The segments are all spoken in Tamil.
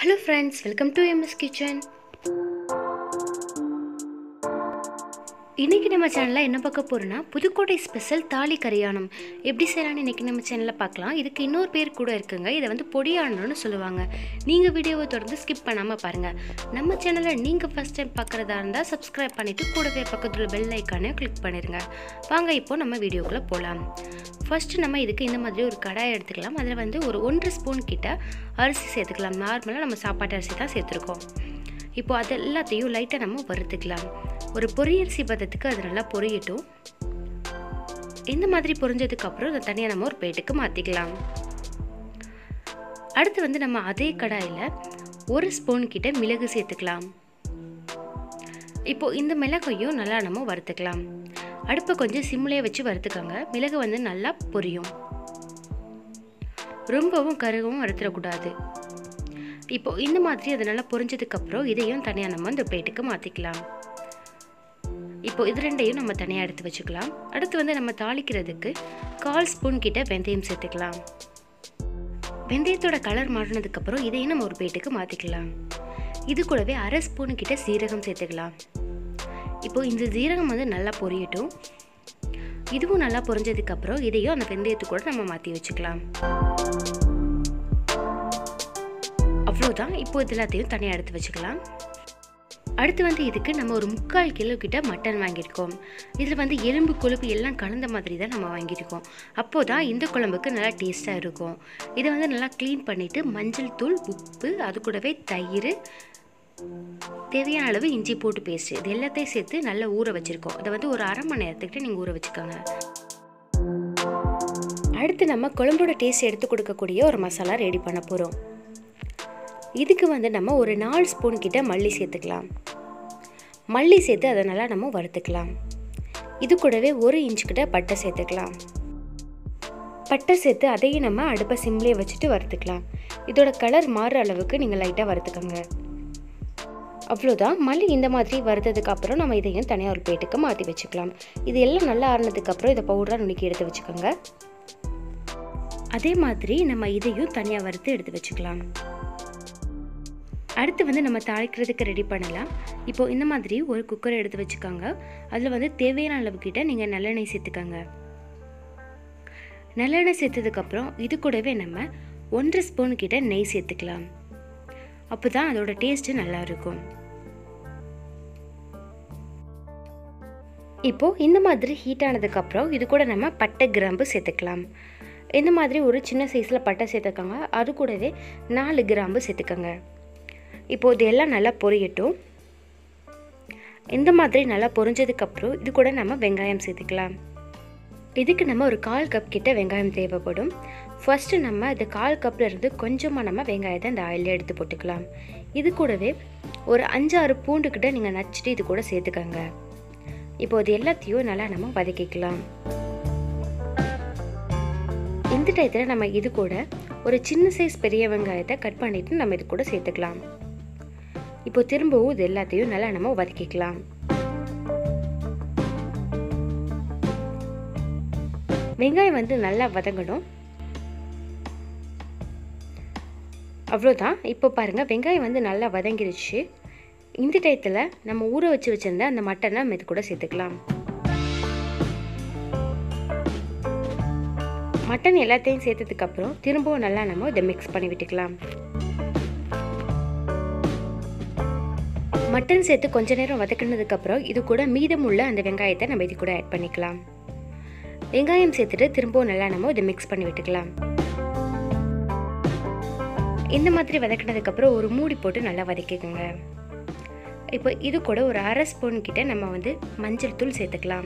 hello friends welcome to MS kitchen இன்றைக்கி நம்ம சேனலில் என்ன பார்க்க போகிறோன்னா புதுக்கோட்டை ஸ்பெஷல் தாலி கரியானம் எப்படி செய்யலாம்னு இன்றைக்கி நம்ம சேனலில் பார்க்கலாம் இதுக்கு இன்னொரு பேர் கூட இருக்குங்க இதை வந்து பொடியானம்னு சொல்லுவாங்க நீங்கள் வீடியோவை தொடர்ந்து ஸ்கிப் பண்ணாமல் பாருங்கள் நம்ம சேனலை நீங்கள் ஃபஸ்ட் டைம் பார்க்குறதா இருந்தால் சப்ஸ்கிரைப் பண்ணிவிட்டு கூடவே பக்கத்தில் பெல் ஐக்கானையும் கிளிக் பண்ணிடுங்க வாங்க இப்போ நம்ம வீடியோக்குள்ளே போகலாம் ஃபஸ்ட்டு நம்ம இதுக்கு இந்த மாதிரி ஒரு கடாயை எடுத்துக்கலாம் அதில் வந்து ஒரு ஒன்றரை ஸ்பூன் கிட்ட அரிசி சேர்த்துக்கலாம் நார்மலாக நம்ம சாப்பாட்டு அரிசி தான் சேர்த்துருக்கோம் இப்போ அது எல்லாத்தையும் லைட்டாக நம்ம வறுத்துக்கலாம் ஒரு பொரியரிசி பதத்துக்கு அது நல்லா பொரியட்டும் இந்த மாதிரி பொரிஞ்சதுக்கு அப்புறம் அதை தனியாக நம்ம ஒரு பிளேட்டுக்கு மாற்றிக்கலாம் அடுத்து வந்து நம்ம அதே கடாயில் ஒரு ஸ்பூன் கிட்ட மிளகு சேர்த்துக்கலாம் இப்போ இந்த மிளகையும் நல்லா நம்ம வறுத்துக்கலாம் அடுப்பை கொஞ்சம் சிம்லேயே வச்சு வறுத்துக்கோங்க மிளகு வந்து நல்லா பொரியும் ரொம்பவும் கருகவும் வறுத்துடக்கூடாது இப்போ இந்த மாதிரி அது நல்லா பொரிஞ்சதுக்கப்புறம் இதையும் தனியாக நம்ம இந்த பிளேட்டுக்கு மாற்றிக்கலாம் இப்போ இது ரெண்டையும் நம்ம தனியாக எடுத்து வச்சுக்கலாம் அடுத்து வந்து நம்ம தாளிக்கிறதுக்கு கால் ஸ்பூன் கிட்ட வெந்தயம் சேர்த்துக்கலாம் வெந்தயத்தோட கலர் மாறினதுக்கப்புறம் இதையும் நம்ம ஒரு பிளேட்டுக்கு மாற்றிக்கலாம் இது கூடவே அரை ஸ்பூன் கிட்ட சீரகம் சேர்த்துக்கலாம் இப்போ இந்த சீரகம் வந்து நல்லா பொரியட்டும் இதுவும் நல்லா பொரிஞ்சதுக்கப்புறம் இதையும் அந்த வெந்தயத்து கூட நம்ம மாற்றி வச்சுக்கலாம் அவ்வளோதான் இப்போ இது எல்லாத்தையும் தனியாக எடுத்து வச்சுக்கலாம் அடுத்து வந்து இதுக்கு நம்ம ஒரு முக்கால் கிலோ கிட்ட மட்டன் வாங்கியிருக்கோம் இதில் வந்து எலும்பு கொழுப்பு எல்லாம் கலந்த மாதிரி தான் நம்ம வாங்கியிருக்கோம் அப்போ தான் இந்த குழம்புக்கு நல்லா டேஸ்ட்டாக இருக்கும் இதை வந்து நல்லா க்ளீன் பண்ணிவிட்டு மஞ்சள் தூள் உப்பு அது கூடவே தயிர் தேவையான அளவு இஞ்சி போட்டு பேஸ்ட்டு இது எல்லாத்தையும் சேர்த்து நல்லா ஊற வச்சுருக்கோம் இதை வந்து ஒரு அரை மணி நேரத்துக்கிட்ட நீங்கள் ஊற வச்சுக்கோங்க அடுத்து நம்ம குழம்போட டேஸ்ட் எடுத்து கொடுக்கக்கூடிய ஒரு மசாலா ரெடி பண்ண போகிறோம் இதுக்கு வந்து நம்ம ஒரு நாலு ஸ்பூன் கிட்ட மல்லி சேர்த்துக்கலாம் மல்லி சேர்த்து அதை நல்லா நம்ம வறுத்துக்கலாம் இது கூடவே ஒரு இன்ச் கிட்ட பட்டை சேர்த்துக்கலாம் பட்டை சேர்த்து அதையும் நம்ம அடுப்பை சிம்லேயே வச்சுட்டு வறுத்துக்கலாம் இதோட கலர் மாறுற அளவுக்கு நீங்கள் லைட்டாக வறுத்துக்கோங்க அவ்வளோதான் மல்லி இந்த மாதிரி வறுத்ததுக்கு அப்புறம் நம்ம இதையும் தனியாக ஒரு பிளேட்டுக்கு மாற்றி வச்சுக்கலாம் இது எல்லாம் நல்லா ஆறினதுக்கப்புறம் இதை பவுடராக நுணுக்கி எடுத்து வச்சுக்கோங்க அதே மாதிரி நம்ம இதையும் தனியாக வறுத்து எடுத்து வச்சுக்கலாம் அடுத்து வந்து நம்ம தாளிக்கிறதுக்கு ரெடி பண்ணலாம் இப்போ இந்த மாதிரி ஒரு குக்கரை எடுத்து வச்சுக்கோங்க அதில் வந்து தேவையான அளவுக்கிட்ட நீங்கள் நல்லெண்ணெய் சேர்த்துக்கோங்க நல்லெண்ணெய் சேர்த்ததுக்கப்புறம் இது கூடவே நம்ம ஒன்றரை ஸ்பூன் கிட்ட நெய் சேர்த்துக்கலாம் அப்போ தான் அதோட டேஸ்ட்டு நல்லா இருக்கும் இப்போது இந்த மாதிரி ஹீட் ஆனதுக்கப்புறம் இது கூட நம்ம பட்டை கிராம்பு சேர்த்துக்கலாம் இந்த மாதிரி ஒரு சின்ன சைஸில் பட்டை சேர்த்துக்கோங்க அது கூடவே நாலு கிராம்பு சேர்த்துக்கோங்க இப்போது இது எல்லாம் நல்லா பொரியட்டும் இந்த மாதிரி நல்லா பொரிஞ்சதுக்கப்புறம் இது கூட நம்ம வெங்காயம் சேர்த்துக்கலாம் இதுக்கு நம்ம ஒரு கால் கப் கிட்ட வெங்காயம் தேவைப்படும் ஃபஸ்ட்டு நம்ம இந்த கால் கப்பில் இருந்து கொஞ்சமாக நம்ம வெங்காயத்தை இந்த ஆயிலில் எடுத்து போட்டுக்கலாம் இது கூடவே ஒரு அஞ்சாறு பூண்டு கிட்ட நீங்கள் நச்சுட்டு இது கூட சேர்த்துக்கோங்க இப்போ இது எல்லாத்தையும் நல்லா நம்ம வதக்கிக்கலாம் இந்த டயத்தில் நம்ம இது கூட ஒரு சின்ன சைஸ் பெரிய வெங்காயத்தை கட் பண்ணிவிட்டு நம்ம இது கூட சேர்த்துக்கலாம் இப்போ திரும்பவும் இது எல்லாத்தையும் நல்லா நம்ம வதக்கிக்கலாம் வெங்காயம் வந்து நல்லா வதங்கணும் அவ்வளோதான் இப்போ பாருங்கள் வெங்காயம் வந்து நல்லா வதங்கிடுச்சு இந்த டயத்தில் நம்ம ஊற வச்சு வச்சுருந்த அந்த மட்டனை நம்ம இது கூட சேர்த்துக்கலாம் மட்டன் எல்லாத்தையும் சேர்த்ததுக்கப்புறம் திரும்பவும் நல்லா நம்ம இதை மிக்ஸ் பண்ணி விட்டுக்கலாம் மட்டன் சேர்த்து கொஞ்ச நேரம் வதக்கினதுக்கப்புறம் இது கூட மீதமுள்ள அந்த வெங்காயத்தை நம்ம இது கூட ஆட் பண்ணிக்கலாம் வெங்காயம் சேர்த்துட்டு திரும்பவும் நல்லா நம்ம இதை மிக்ஸ் பண்ணி விட்டுக்கலாம் இந்த மாதிரி வதக்கினதுக்கப்புறம் ஒரு மூடி போட்டு நல்லா வதக்கிக்கோங்க இப்போ இது கூட ஒரு அரை ஸ்பூன் கிட்ட நம்ம வந்து மஞ்சள் தூள் சேர்த்துக்கலாம்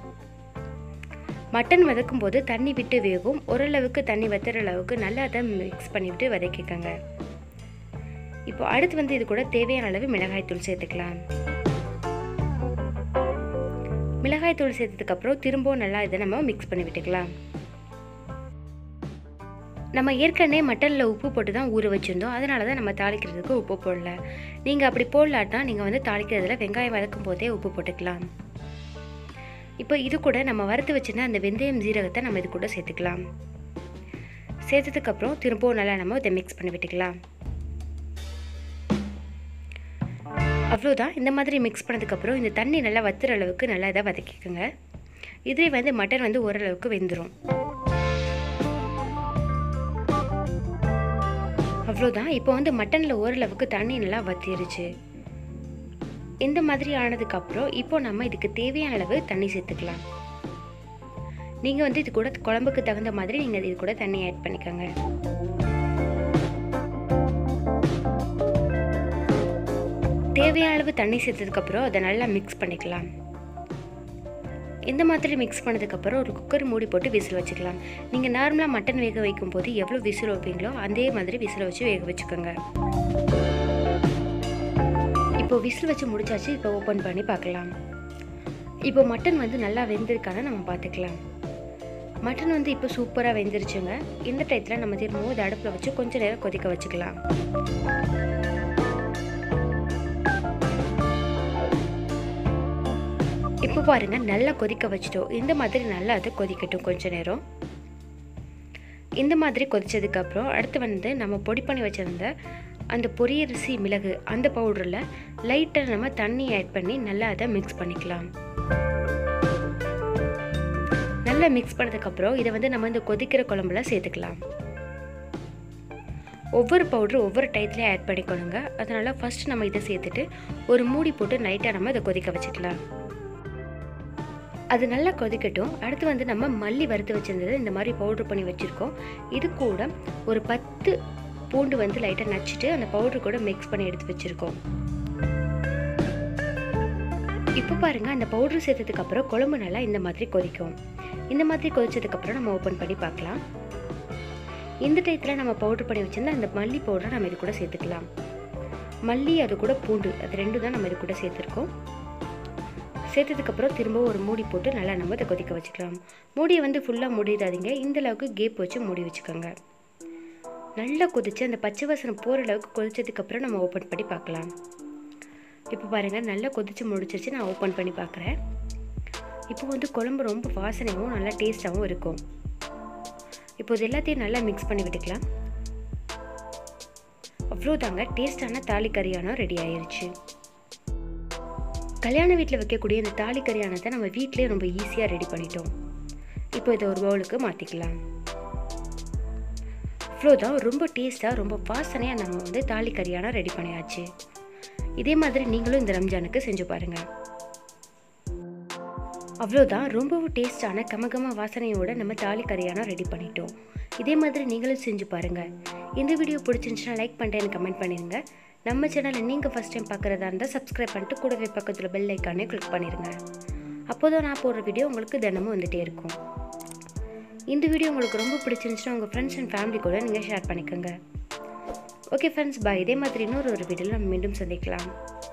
மட்டன் வதக்கும் போது தண்ணி விட்டு வேகும் ஓரளவுக்கு தண்ணி வத்துற அளவுக்கு நல்லா அதை மிக்ஸ் பண்ணிவிட்டு வதக்கிக்கோங்க இப்போ அடுத்து வந்து இது கூட தேவையான அளவு மிளகாய்த்தூள் சேர்த்துக்கலாம் மிளகாய்த்தூள் சேர்த்ததுக்கப்புறம் திரும்பவும் நல்லா இதை நம்ம மிக்ஸ் பண்ணி விட்டுக்கலாம் நம்ம ஏற்கனவே மட்டனில் உப்பு போட்டு தான் ஊற வச்சுருந்தோம் அதனால தான் நம்ம தாளிக்கிறதுக்கு உப்பு போடல நீங்கள் அப்படி போடலாட்டா நீங்கள் வந்து தாளிக்கிறதுல வெங்காயம் வதக்கும் போதே உப்பு போட்டுக்கலாம் இப்போ இது கூட நம்ம வறுத்து வச்சுருந்த அந்த வெந்தயம் ஜீரகத்தை நம்ம இது கூட சேர்த்துக்கலாம் சேர்த்ததுக்கப்புறம் திரும்பவும் நல்லா நம்ம இதை மிக்ஸ் பண்ணி விட்டுக்கலாம் அவ்வளோதான் இந்த மாதிரி மிக்ஸ் பண்ணதுக்கப்புறம் இந்த தண்ணி நல்லா வத்துற அளவுக்கு நல்லா இதை வதக்கிக்கோங்க இதே வந்து மட்டன் வந்து ஓரளவுக்கு வெந்துடும் அவ்வளோதான் இப்போ வந்து மட்டனில் ஓரளவுக்கு தண்ணி நல்லா வத்திருச்சு இந்த மாதிரி ஆனதுக்கப்புறம் இப்போ நம்ம இதுக்கு தேவையான அளவு தண்ணி சேர்த்துக்கலாம் நீங்கள் வந்து இது கூட குழம்புக்கு தகுந்த மாதிரி நீங்கள் இது கூட தண்ணி ஆட் பண்ணிக்கோங்க தேவையான அளவு தண்ணி சேர்த்ததுக்கப்புறம் அதை நல்லா மிக்ஸ் பண்ணிக்கலாம் இந்த மாதிரி மிக்ஸ் பண்ணதுக்கப்புறம் ஒரு குக்கர் மூடி போட்டு விசில் வச்சுக்கலாம் நீங்கள் நார்மலாக மட்டன் வேக வைக்கும் போது எவ்வளோ விசில் வைப்பீங்களோ அதே மாதிரி விசில் வச்சு வேக வச்சுக்கோங்க இப்போ விசில் வச்சு முடிச்சாச்சு இப்போ ஓப்பன் பண்ணி பார்க்கலாம் இப்போ மட்டன் வந்து நல்லா வெந்திருக்கான்னு நம்ம பார்த்துக்கலாம் மட்டன் வந்து இப்போ சூப்பராக வெந்துருச்சுங்க இந்த டயத்தில் நம்ம திரும்பவும் இதை அடுப்பில் வச்சு கொஞ்சம் நேரம் கொதிக்க வச்சுக்கலாம் இப்போ பாருங்கள் நல்லா கொதிக்க வச்சிட்டோம் இந்த மாதிரி நல்லா அது கொதிக்கட்டும் கொஞ்ச நேரம் இந்த மாதிரி கொதிச்சதுக்கப்புறம் அடுத்து வந்து நம்ம பொடி பண்ணி வச்சுருந்த அந்த பொரியரிசி மிளகு அந்த பவுடரில் லைட்டாக நம்ம தண்ணி ஆட் பண்ணி நல்லா அதை மிக்ஸ் பண்ணிக்கலாம் நல்லா மிக்ஸ் பண்ணதுக்கப்புறம் இதை வந்து நம்ம இந்த கொதிக்கிற குழம்புல சேர்த்துக்கலாம் ஒவ்வொரு பவுடரும் ஒவ்வொரு டயத்துலேயும் ஆட் பண்ணிக்கணுங்க அதனால் ஃபஸ்ட் நம்ம இதை சேர்த்துட்டு ஒரு மூடி போட்டு நைட்டாக நம்ம இதை கொதிக்க வச்சுக்கலாம் அது நல்லா கொதிக்கட்டும் அடுத்து வந்து நம்ம மல்லி வறுத்து வச்சுருந்தது இந்த மாதிரி பவுட்ரு பண்ணி வச்சுருக்கோம் இது கூட ஒரு பத்து பூண்டு வந்து லைட்டாக நச்சுட்டு அந்த பவுட்ரு கூட மிக்ஸ் பண்ணி எடுத்து வச்சுருக்கோம் இப்போ பாருங்கள் அந்த பவுட்ரு சேர்த்ததுக்கப்புறம் குழம்பு நல்லா இந்த மாதிரி கொதிக்கும் இந்த மாதிரி கொதிச்சதுக்கப்புறம் நம்ம ஓப்பன் பண்ணி பார்க்கலாம் இந்த டயத்தில் நம்ம பவுட்ரு பண்ணி வச்சுருந்தா அந்த மல்லி பவுடரை நம்ம இது கூட சேர்த்துக்கலாம் மல்லி அது கூட பூண்டு அது ரெண்டும் தான் நம்ம இது கூட சேர்த்துருக்கோம் சேர்த்ததுக்கப்புறம் திரும்ப ஒரு மூடி போட்டு நல்லா நம்ம இதை கொதிக்க வச்சுக்கலாம் மூடியை வந்து ஃபுல்லாக மூடிடாதீங்க இந்த அளவுக்கு கேப் வச்சு மூடி வச்சுக்கோங்க நல்லா கொதிச்சு அந்த பச்சை வாசனை போகிற அளவுக்கு கொதிச்சதுக்கப்புறம் நம்ம ஓப்பன் பண்ணி பார்க்கலாம் இப்போ பாருங்கள் நல்லா கொதிச்சு முடிச்சிருச்சு நான் ஓப்பன் பண்ணி பார்க்குறேன் இப்போ வந்து குழம்பு ரொம்ப வாசனையாகவும் நல்லா டேஸ்ட்டாகவும் இருக்கும் இப்போ இது எல்லாத்தையும் நல்லா மிக்ஸ் பண்ணி விட்டுக்கலாம் அவ்வளோதாங்க டேஸ்டான தாலி கறியானம் ரெடி ஆயிருச்சு கல்யாண வீட்டில் வைக்கக்கூடிய இந்த தாலி கறியானத்தை நம்ம வீட்டிலே ரொம்ப ஈஸியாக ரெடி பண்ணிட்டோம் இப்போ இதை ஒரு பவுலுக்கு மாற்றிக்கலாம் அவ்வளோதான் ரொம்ப டேஸ்ட்டாக ரொம்ப வாசனையாக நம்ம வந்து தாலி கறியானம் ரெடி பண்ணியாச்சு இதே மாதிரி நீங்களும் இந்த ரம்ஜானுக்கு செஞ்சு பாருங்கள் அவ்வளோதான் ரொம்பவும் டேஸ்டான கமகம வாசனையோட நம்ம தாலி கறியானம் ரெடி பண்ணிட்டோம் இதே மாதிரி நீங்களும் செஞ்சு பாருங்கள் இந்த வீடியோ பிடிச்சிருந்துச்சுன்னா லைக் பண்ணிட்டு எனக்கு கமெண்ட் பண்ணிடுங்க நம்ம சேனலை நீங்கள் ஃபஸ்ட் டைம் பார்க்குறதா இருந்தால் சப்ஸ்கிரைப் பண்ணிட்டு கூடவே பக்கத்தில் பெல் ஐக்கானே கிளிக் பண்ணிடுங்க அப்போ தான் நான் போடுற வீடியோ உங்களுக்கு தினமும் வந்துகிட்டே இருக்கும் இந்த வீடியோ உங்களுக்கு ரொம்ப பிடிச்சிருந்துச்சுன்னா உங்கள் ஃப்ரெண்ட்ஸ் அண்ட் ஃபேமிலி கூட நீங்கள் ஷேர் பண்ணிக்கோங்க ஓகே ஃப்ரெண்ட்ஸ் பாய் இதே மாதிரி இன்னொரு ஒரு வீடியோவில் நம்ம மீண்டும் சந்திக்கலாம்